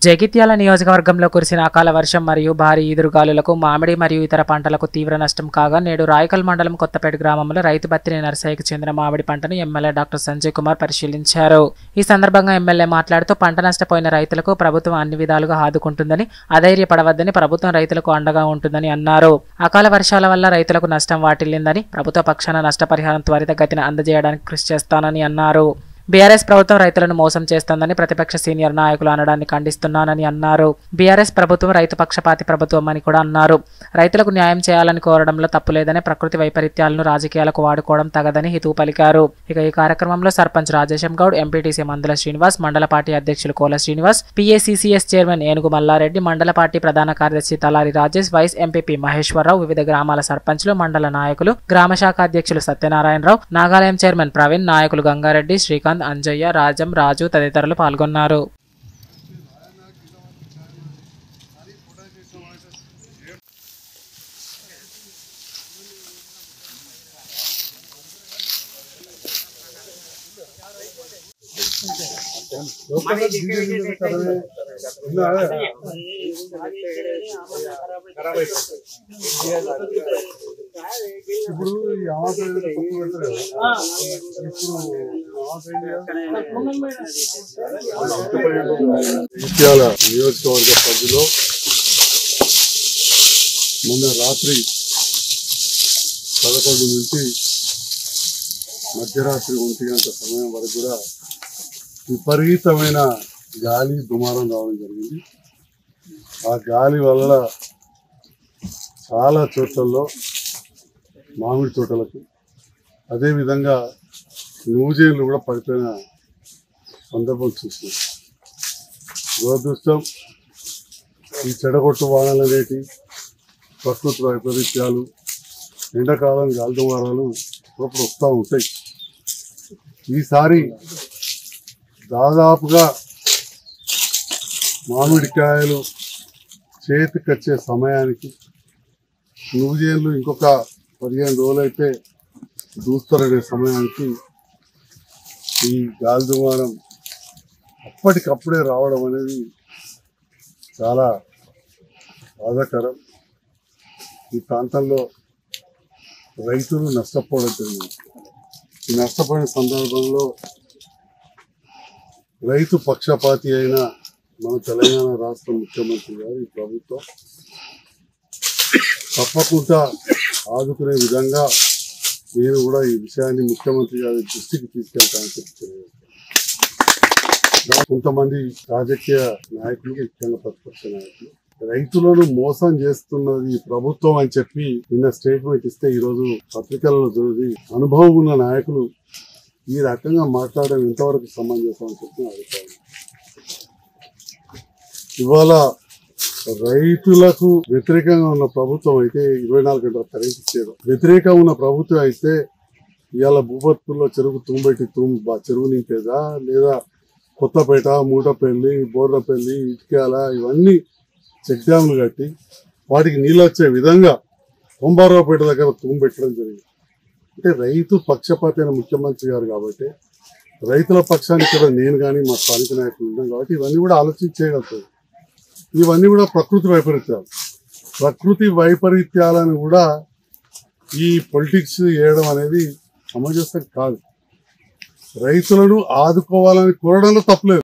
జగిత్యాల నియోజకవర్గంలో కురిసిన అకాల వర్షం మరియు భారీ ఈదురుగాలులకు మామిడి మరియు ఇతర పంటలకు తీవ్ర నష్టం కాగా నేడు రాయకల్ మండలం కొత్తపేట గ్రామంలో రైతు బత్తిని నర్సయ్యకు చెందిన మామిడి పంటను ఎమ్మెల్యే డాక్టర్ సంజయ్ కుమార్ పరిశీలించారు ఈ సందర్భంగా ఎమ్మెల్యే మాట్లాడుతూ పంట నష్టపోయిన రైతులకు ప్రభుత్వం అన్ని విధాలుగా ఆదుకుంటుందని అధైర్యపడవద్దని ప్రభుత్వం రైతులకు అండగా ఉంటుందని అన్నారు అకాల వర్షాల వల్ల రైతులకు నష్టం వాటిల్లిందని ప్రభుత్వ పక్షాన నష్టపరిహారం త్వరితగతిన అందజేయడానికి కృషి చేస్తానని అన్నారు బీఆర్ఎస్ ప్రభుత్వం రైతులను మోసం చేస్తోందని ప్రతిపక్ష సీనియర్ నాయకులు అనడాన్ని ఖండిస్తున్నానని అన్నారు బీఆర్ఎస్ ప్రభుత్వం రైతు పక్షపాతి ప్రభుత్వం అని కూడా అన్నారు రైతులకు న్యాయం చేయాలని కోరడంలో తప్పులేదని ప్రకృతి వైపరీత్యాలను రాజకీయాలకు వాడుకోవడం తగదని హితవు పలికారు ఇక ఈ కార్యక్రమంలో సర్పంచ్ రాజేశం గౌడ్ ఎంపీటీసీ మందుల శ్రీనివాస్ మండల పార్టీ అధ్యక్షులు కోల శ్రీనివాస్ పీఏసీసీఎస్ చైర్మన్ ఏనుగు మల్లారెడ్డి మండల పార్టీ ప్రధాన కార్యదర్శి తలారి రాజేష్ వైస్ ఎంపీపీ మహేశ్వరరావు వివిధ గ్రామాల సర్పంచ్లు మండల నాయకులు గ్రామ శాఖ అధ్యక్షులు సత్యనారాయణరావు నాగాలయం చైర్మన్ ప్రవీణ్ నాయకులు గంగారెడ్డి శ్రీకాంత్ అంజయ్య రాజం రాజు తదితరులు పాల్గొన్నారు ఇప్పుడు ఈ ఆవాస యోజన పక్కన పెడతారు కదా. ఇప్పుడు ఆవాస ఇత్యాల నియోజకవర్గ పరిధిలో మొన్న రాత్రి పదకొండు నుంచి మధ్యరాత్రి ఒంటి గంట సమయం వరకు కూడా విపరీతమైన గాలి దుమారం రావడం జరిగింది ఆ గాలి వల్ల చాలా చోట్లలో మామిడి తోటలకు అదేవిధంగా నూజేళ్ళు కూడా పడిపోయిన సందర్భం చూసినాం దురదృష్టం ఈ చెడగొట్టు వాహనాలు అనేటి ప్రకృతి వైపరీత్యాలు ఎండాకాలం గాలిదుమారాలు అప్పుడప్పుడు వస్తూ ఉంటాయి ఈసారి దాదాపుగా మామిడికాయలు చేతికొచ్చే సమయానికి నూజేళ్ళు ఇంకొక పదిహేను రోజులైతే దూస్తారనే సమయానికి ఈ గాలి దుమారం అప్పటికప్పుడే రావడం అనేది చాలా బాధాకరం ఈ ప్రాంతంలో రైతులు నష్టపోవడం జరిగింది ఈ నష్టపోయిన సందర్భంలో రైతు పక్షపాతి అయిన మన తెలంగాణ రాష్ట్ర ముఖ్యమంత్రి గారు ఈ ప్రభుత్వం తప్పకుండా ఆదుకునే విధంగా నేను కూడా ఈ విషయాన్ని ముఖ్యమంత్రి గారి దృష్టికి తీసుకెళ్తానని చెప్తున్నాను కొంతమంది రాజకీయ నాయకులు ముఖ్యంగా ప్రతిపక్ష నాయకులు రైతులను మోసం చేస్తున్నది ఈ ప్రభుత్వం అని చెప్పి నిన్న స్టేట్మెంట్ ఇస్తే ఈ రోజు పత్రికలలో చదివి అనుభవం ఉన్న నాయకులు ఈ రకంగా మాట్లాడడం ఎంతవరకు సమంజసం అని చెప్పి నా అభిప్రాయం ఇవాళ రైతులకు వ్యతిరేకంగా ఉన్న ప్రభుత్వం అయితే ఇరవై నాలుగు గంటల కరెంట్ ఇచ్చేది వ్యతిరేకంగా ఉన్న ప్రభుత్వం అయితే ఇవాళ భూపత్తుల్లో చెరువు తుంబెట్టి తుమ్ బా- చెరువు నింపేదా లేదా కొత్తపేట మూటపల్లి బోర్లపల్లి ఇటుకాల ఇవన్నీ చెక్ డ్యాములు కట్టి వాటికి నీళ్ళు వచ్చే విధంగా కొంబారావుపేట దగ్గర తుమ్ము పెట్టడం జరిగింది అంటే రైతు పక్షపాతి అయిన ముఖ్యమంత్రి గారు కాబట్టి రైతుల పక్షానికి కూడా నేను కానీ మా స్థానిక నాయకులు ఉన్నాం కాబట్టి ఇవన్నీ కూడా ఆలోచించి చేయగలుగుతారు ఇవన్నీ కూడా ప్రకృతి వైపరీత్యాలు ప్రకృతి వైపరీత్యాలను కూడా ఈ పొలిటిక్స్ చేయడం అనేది సమంజసం కాదు రైతులను ఆదుకోవాలని కోరడంలో తప్పలేదు